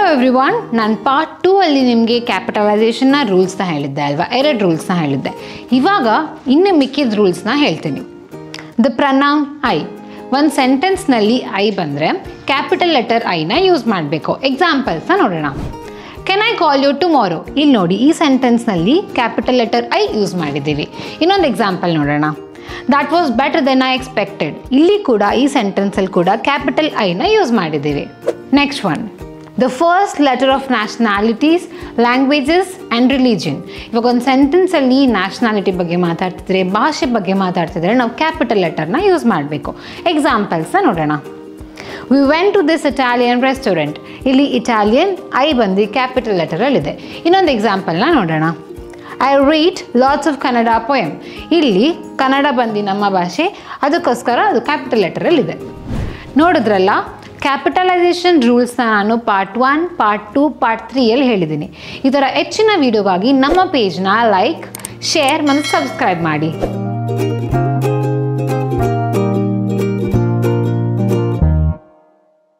every one ನಾನು part two ಅಲ್ಲಿ ನಿಮಗೆ ಕ್ಯಾಪಿಟಲೈಸೇಷನ್ನ ರೂಲ್ಸ್ನ ಹೇಳಿದ್ದೆ ಅಲ್ವಾ ಎರಡು ರೂಲ್ಸ್ನ ಹೇಳಿದ್ದೆ ಇವಾಗ ಇನ್ನು ಮಿಕ್ಕಿದ ರೂಲ್ಸ್ನ ಹೇಳ್ತೀನಿ ದ ಪ್ರನೌನ್ ಐ ಒಂದು ಸೆಂಟೆನ್ಸ್ನಲ್ಲಿ ಐ ಬಂದರೆ ಕ್ಯಾಪಿಟಲ್ ಲೆಟರ್ ಐನ ಯೂಸ್ ಮಾಡಬೇಕು ಎಕ್ಸಾಂಪಲ್ಸ್ನ ನೋಡೋಣ can I call you tomorrow ಇಲ್ಲಿ ನೋಡಿ ಈ ಸೆಂಟೆನ್ಸ್ನಲ್ಲಿ ಕ್ಯಾಪಿಟಲ್ ಲೆಟರ್ ಐ ಯೂಸ್ ಮಾಡಿದ್ದೀವಿ ಇನ್ನೊಂದು ಎಕ್ಸಾಂಪಲ್ ನೋಡೋಣ that was better then I expected ಇಲ್ಲಿ ಕೂಡ ಈ ಸೆಂಟೆನ್ಸಲ್ಲಿ ಕೂಡ ಕ್ಯಾಪಿಟಲ್ ಐನ ಯೂಸ್ ಮಾಡಿದ್ದೀವಿ next one the first letter of nationalities languages and religion ಇವಾಗ ಒಂದು ಸೆಂಟೆನ್ಸಲ್ಲಿ ನ್ಯಾಷನಾಲಿಟಿ ಬಗ್ಗೆ ಮಾತಾಡ್ತಿದ್ರೆ ಭಾಷೆ ಬಗ್ಗೆ ಮಾತಾಡ್ತಿದ್ರೆ ನಾವು ಕ್ಯಾಪಿಟಲ್ ಲೆಟರ್ನ ಯೂಸ್ ಮಾಡಬೇಕು ಎಕ್ಸಾಂಪಲ್ಸ್ನ ನೋಡೋಣ we went to this Italian restaurant ಇಲ್ಲಿ ಇಟಾಲಿಯನ್ ಐ ಬಂದು ಕ್ಯಾಪಿಟಲ್ ಲೆಟರಲ್ಲಿದೆ ಇನ್ನೊಂದು ಎಕ್ಸಾಂಪಲ್ನ ನೋಡೋಣ I read lots of Kannada poem ಇಲ್ಲಿ ಕನ್ನಡ ಬಂದು ನಮ್ಮ ಭಾಷೆ ಅದಕ್ಕೋಸ್ಕರ ಅದು ಕ್ಯಾಪಿಟಲ್ ಲೆಟರಲ್ಲಿದೆ ನೋಡಿದ್ರಲ್ಲ ಕ್ಯಾಪಿಟಲೈಸೇಷನ್ ರೂಲ್ಸ್ನ ನಾನು part one part two part ತ್ರೀಯಲ್ಲಿ ಹೇಳಿದ್ದೀನಿ ಈ ಥರ ಹೆಚ್ಚಿನ ವೀಡಿಯೋಗಾಗಿ ನಮ್ಮ ಪೇಜ್ನ ಲೈಕ್ ಶೇರ್ ಮತ್ತು ಸಬ್ಸ್ಕ್ರೈಬ್ ಮಾಡಿ